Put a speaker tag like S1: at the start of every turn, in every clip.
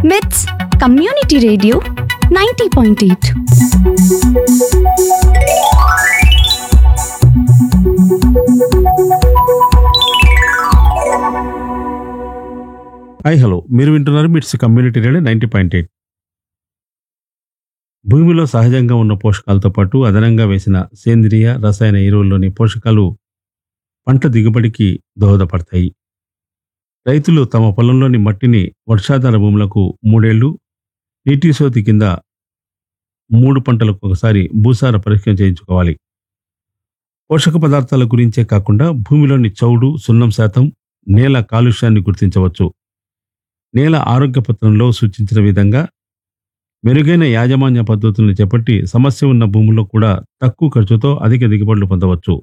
S1: with community radio ninety point eight
S2: hi hello మీరు వింటున్నారు MITS community radio ninety point eight భూమిలో సహజంగా ఉన్న పోషకాలతో పాటు అదనంగా వేసిన సేంద్రియ రసాయన ఎరువుల్లోని పోషకాలు పంట దిగుబడికి దోహదపడతాయి రైతులు తమ పొలంలోని మట్టిని వర్షాధార భూములకు మూడేళ్లు నీటి సోతి కింద మూడు పంటలకు ఒకసారి భూసార పరీక్ష చేయించుకోవాలి పోషక పదార్థాల గురించే కాకుండా భూమిలోని చౌడు సున్నం శాతం నేల కాలుష్యాన్ని గుర్తించవచ్చు నేల ఆరోగ్య పత్రంలో సూచించిన విధంగా మెరుగైన యాజమాన్య పద్ధతులను చేపట్టి సమస్య ఉన్న భూముల్లో కూడా తక్కువ ఖర్చుతో అధిక దిగుబడులు పొందవచ్చు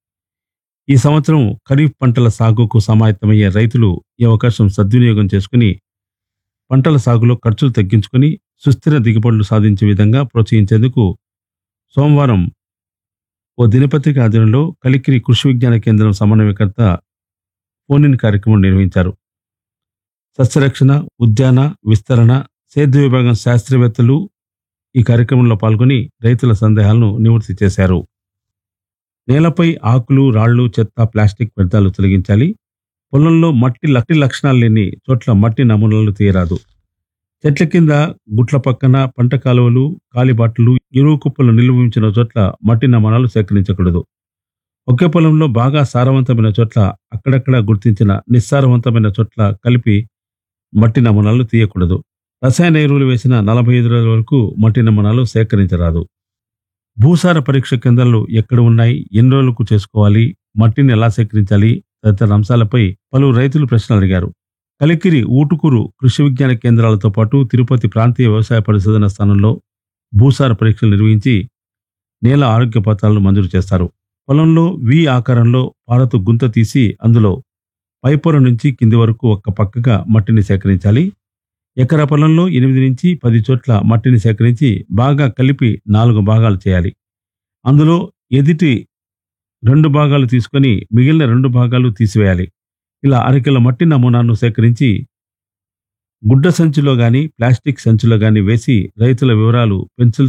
S2: ఈ సంవత్సరం ఖరీఫ్ పంటల సాగుకు సమాయత్తమయ్యే రైతులు ఈ అవకాశం సద్వినియోగం చేసుకుని పంటల సాగులో ఖర్చులు తగ్గించుకొని సుస్థిర దిగుబడులు సాధించే విధంగా ప్రోత్సహించేందుకు సోమవారం ఓ దినపత్రిక ఆధ్వర్యంలో కలికిరి కృషి విజ్ఞాన కేంద్రం సమన్వయకర్త ఫోన్ ఇన్ కార్యక్రమం నిర్వహించారు సస్యరక్షణ ఉద్యాన విస్తరణ సేద్య విభాగం శాస్త్రవేత్తలు ఈ కార్యక్రమంలో పాల్గొని రైతుల సందేహాలను నివృత్తి చేశారు నేలపై ఆకులు రాళ్లు చెత్త ప్లాస్టిక్ వ్యర్థాలు తొలగించాలి పొలంలో మట్టి లట్టి లక్షణాలు లేని చోట్ల మట్టి నమూనాలు తీయరాదు చెట్ల కింద గుట్ల పక్కన పంట కాలువలు కాలిబాట్లు ఎరువు కుప్పలు నిల్వ ఉంచిన చోట్ల మట్టి నమూనాలు సేకరించకూడదు ఒకే పొలంలో బాగా సారవంతమైన చోట్ల అక్కడక్కడ గుర్తించిన నిస్సారవంతమైన చోట్ల కలిపి మట్టి నమూనాలు తీయకూడదు రసాయన ఎరువులు వేసిన నలభై ఐదు రోజుల వరకు మట్టి నమూనాలు సేకరించరాదు భూసార పరీక్ష కేంద్రాలు ఎక్కడ ఉన్నాయి ఎన్ని రోజులకు చేసుకోవాలి మట్టిని ఎలా సేకరించాలి తదితర అంశాలపై పలువురు రైతులు ప్రశ్నలు అడిగారు కలికిరి ఊటుకూరు కృషి విజ్ఞాన కేంద్రాలతో పాటు తిరుపతి ప్రాంతీయ వ్యవసాయ పరిశోధన స్థానంలో భూసార పరీక్షలు నిర్వహించి నేల ఆరోగ్య పత్రాలను మంజూరు చేస్తారు పొలంలో వి ఆకారంలో పారతో గుంత తీసి అందులో పైపొర నుంచి కింది వరకు ఒక్క పక్కగా మట్టిని సేకరించాలి ఎకరా పొలంలో ఎనిమిది నుంచి పది చోట్ల మట్టిని సేకరించి బాగా కలిపి నాలుగు భాగాలు చేయాలి అందులో ఎదుటి రెండు భాగాలు తీసుకొని మిగిలిన రెండు భాగాలు తీసివేయాలి ఇలా అరకిల మట్టి నమూనాను సేకరించి గుడ్డ సంచిలో గాని ప్లాస్టిక్ సంచిలో గాని వేసి రైతుల వివరాలు పెన్సిల్